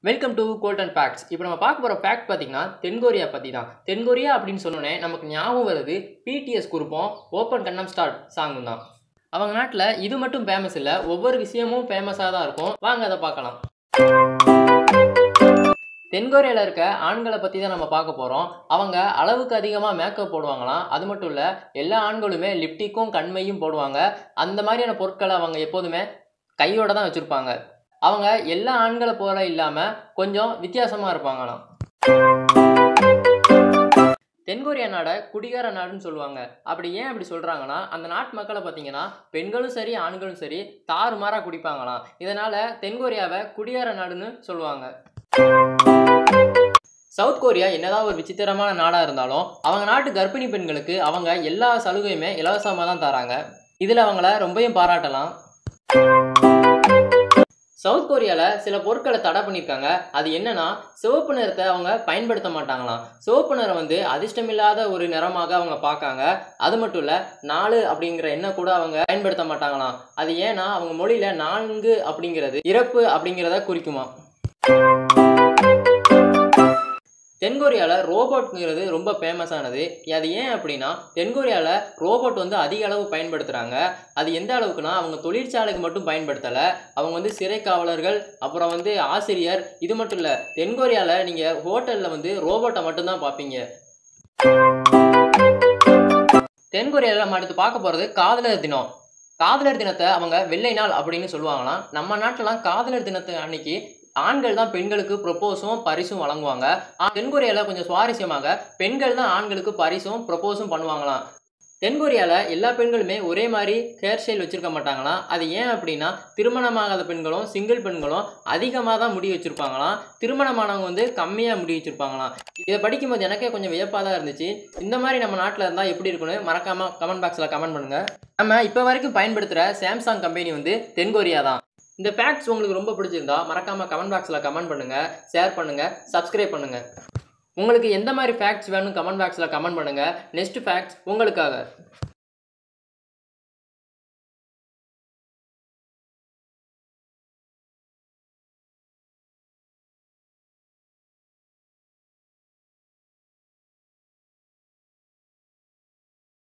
welcome to gold and facts இப்போ நம்ம பார்க்க போகிற ஃபேக்ட் பார்த்தீங்கன்னா தென்கொரியா பற்றி தான் தென்கொரியா அப்படின்னு சொன்னோன்னே நமக்கு ஞாபகம் வருது பிடிஎஸ் குரூப்பும் ஓப்பன் கண்ணம் ஸ்டார்ட் சாங்கும் தான் அவங்க நாட்டில் இது மட்டும் ஃபேமஸ் இல்லை ஒவ்வொரு விஷயமும் ஃபேமஸாக தான் இருக்கும் வாங்க அதை பார்க்கலாம் தென்கொரியாவில் இருக்க ஆண்களை பற்றி தான் நம்ம பார்க்க போகிறோம் அவங்க அளவுக்கு அதிகமாக மேக்கப் போடுவாங்களாம் அது மட்டும் இல்லை எல்லா ஆண்களுமே லிப்டிக்கும் கண்மையும் போடுவாங்க அந்த மாதிரியான பொருட்களை அவங்க எப்போதுமே கையோட தான் வச்சுருப்பாங்க அவங்க எல்லா ஆண்களை போல இல்லாமல் கொஞ்சம் வித்தியாசமாக இருப்பாங்களாம் தென்கொரியா நாடை குடிகார நாடுன்னு சொல்லுவாங்க அப்படி ஏன் அப்படி சொல்கிறாங்கன்னா அந்த நாட்டு மக்களை பார்த்தீங்கன்னா பெண்களும் சரி ஆண்களும் சரி தாறுமாறாக குடிப்பாங்களாம் இதனால் தென்கொரியாவை குடிகார நாடுன்னு சொல்லுவாங்க சவுத் கொரியா என்னதான் ஒரு விசித்திரமான நாடாக இருந்தாலும் அவங்க நாட்டு கர்ப்பிணி பெண்களுக்கு அவங்க எல்லா சலுகையுமே இலவசமாக தான் தராங்க இதில் அவங்கள ரொம்பவும் பாராட்டலாம் சவுத் கொரியாவில் சில பொருட்களை தடை பண்ணியிருக்காங்க அது என்னன்னா சிவப்பு நிறத்தை அவங்க பயன்படுத்த மாட்டாங்களாம் சிவப்பு நிறம் வந்து அதிர்ஷ்டமில்லாத ஒரு நிறமாக அவங்க பார்க்காங்க அது மட்டும் இல்லை நாலு அப்படிங்கிற எண்ணெய் கூட அவங்க பயன்படுத்த மாட்டாங்களாம் அது ஏன்னா அவங்க மொழியில் நான்கு அப்படிங்கிறது இறப்பு அப்படிங்கிறத குறிக்குமா தென்கொரியாவில் ரோபோட்ங்கிறது ரொம்ப ஃபேமஸானது அது ஏன் அப்படின்னா தென்கொரியாவில் ரோபோட் வந்து அதிக அளவு பயன்படுத்துகிறாங்க அது எந்த அளவுக்குனா அவங்க தொழிற்சாலைக்கு மட்டும் பயன்படுத்தலை அவங்க வந்து சிறை காவலர்கள் அப்புறம் வந்து ஆசிரியர் இது மட்டும் இல்லை தென்கொரியாவில் நீங்கள் ஹோட்டலில் வந்து ரோபோட்டை மட்டும்தான் பார்ப்பீங்க தென்கொரியாவில் நம்ம அடுத்து பார்க்க போகிறது காதலர் தினம் காதலர் தினத்தை அவங்க வெள்ளை நாள் அப்படின்னு சொல்லுவாங்களாம் நம்ம நாட்டிலலாம் காதலர் தினத்தை அன்னைக்கு ஆண்கள் தான் பெண்களுக்கு ப்ரொப்போஸும் பரிசும் வழங்குவாங்க தென்கொரியாவில் கொஞ்சம் சுவாரஸ்யமாக பெண்கள் தான் ஆண்களுக்கு பரிசும் ப்ரொப்போஸும் பண்ணுவாங்களாம் தென்கொரியாவில் எல்லா பெண்களுமே ஒரே மாதிரி ஹேர் ஸ்டைல் வச்சுருக்க மாட்டாங்களாம் அது ஏன் அப்படின்னா திருமணமாகாத பெண்களும் சிங்கிள் பெண்களும் அதிகமாக தான் முடி வச்சுருப்பாங்களாம் திருமணமானவங்க வந்து கம்மியாக முடி வச்சுருப்பாங்களாம் இதை படிக்கும்போது எனக்கே கொஞ்சம் வியப்பாக தான் இருந்துச்சு இந்த மாதிரி நம்ம நாட்டில் இருந்தால் எப்படி இருக்குன்னு மறக்காமல் கமெண்ட் பாக்ஸில் கமெண்ட் பண்ணுங்கள் நம்ம இப்போ வரைக்கும் பயன்படுத்துகிற சாம்சங் கம்பெனி வந்து தென்கொரியா தான் இந்த ஃபேக்ட்ஸ் உங்களுக்கு ரொம்ப பிடிச்சிருந்தா மறக்காமல் கமெண்ட் பாக்ஸில் கமெண்ட் பண்ணுங்கள் ஷேர் பண்ணுங்கள் சப்ஸ்கிரைப் பண்ணுங்கள் உங்களுக்கு எந்த மாதிரி ஃபேக்ட்ஸ் வேணும் கமெண்ட் பாக்ஸில் கமெண்ட் பண்ணுங்கள் நெக்ஸ்ட் ஃபேக்ட்ஸ் உங்களுக்காக